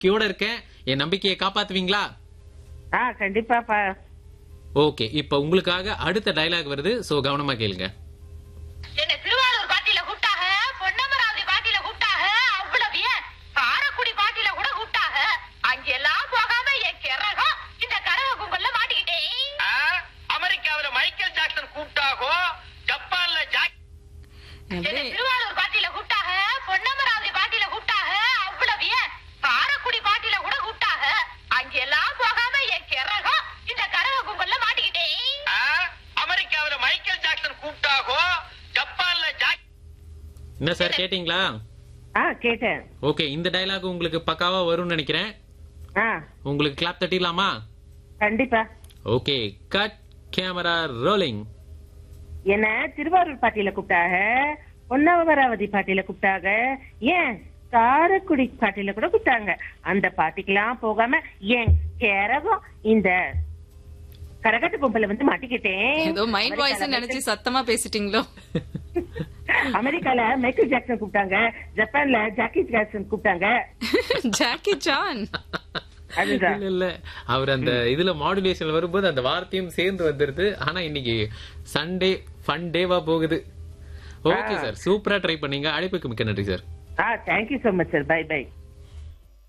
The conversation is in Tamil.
நம்பிக்கையோட இருக்கேன் என் நம்பிக்கையை காப்பாத்துவீங்களா ஆ கண்டிப்பாப்பா ஓகே இப்ப உங்களுக்காக அடுத்த டயலாக் வருது சோ கவனமா கேளுங்க என்ன திருவாரூர் பாட்டியில கூப்பிட்டாக பொன்னமராவதி பாட்டியில கூப்பிட்டாக அவ்வளவு ஏன் காரக்குடி பாட்டியில கூட கூப்பிட்டாக அங்கெல்லாம் போகாம என் கிறகம் இந்த கரக கும்பல்ல மாட்டிக்கிட்டேன் ஆ, அமெரிக்காவுல மைக்கேல் ஜாக்சன் கூப்பிட்டாகோ ஜப்பான்ல ஜாக் என்ன அப்படியே திருவாரூர் பாட்டியில கூப்பிட்டாக பொன்னமராவதி பாட்டியில கூப்பிட்டாக அவ்வளவு ஏன் காரக்குடி பாட்டியில கூட கூப்பிட்டாக அங்கெல்லாம் போகாம என் கிறகம் இந்த கரக கும்பல்ல மாட்டிக்கிட்டேன் ஆ, அமெரிக்காவுல மைக்கேல் ஜாக்சன் கூப்பிட்டாகோ ஜப்பான்ல ஜாக் என்ன சார் கேட்டீங்களா ஆ கேட்டேன் ஓகே இந்த டயலாக் உங்களுக்கு பக்காவா வரும்னு நினைக்கிறேன் ஆ உங்களுக்கு கிளாப் தட்டிடலாமா கண்டிப்பா ஓகே கட் கேமரா ரோலிங் என்ன திருவாரூர் பாட்டியில கூப்பிட்டாக பொன்னமராவதி பாட்டியில கூப்பிட்டாங்க ஏன் காரக்குடி பாட்டியில கூட கூப்பிட்டாங்க அந்த பாட்டிக்கெல்லாம் போகாம ஏன் கேரகம் இந்த கரகட்டு கும்பல வந்து மாட்டிக்கிட்டேன் ஏதோ மைண்ட் வாய்ஸ் நினைச்சு சத்தமா பேசிட்டீங்களோ அமெரிக்கால மைக்கேல் ஜாக்சன் கூப்பிட்டாங்க ஜப்பான்ல ஜாக்கி ஜாக்சன் கூப்பிட்டாங்க ஜாக்கி சான் அதுதான் இல்ல இல்ல அவர் அந்த இதுல மாடுலேஷன் வரும்போது அந்த வார்த்தையும் சேர்ந்து வந்துருது ஆனா இன்னைக்கு சண்டே ஃபன் டேவா போகுது ஓகே சார் சூப்பரா ட்ரை பண்ணீங்க அழைப்புக்கு மிக்க நன்றி சார் ஆ thank you so much sir bye by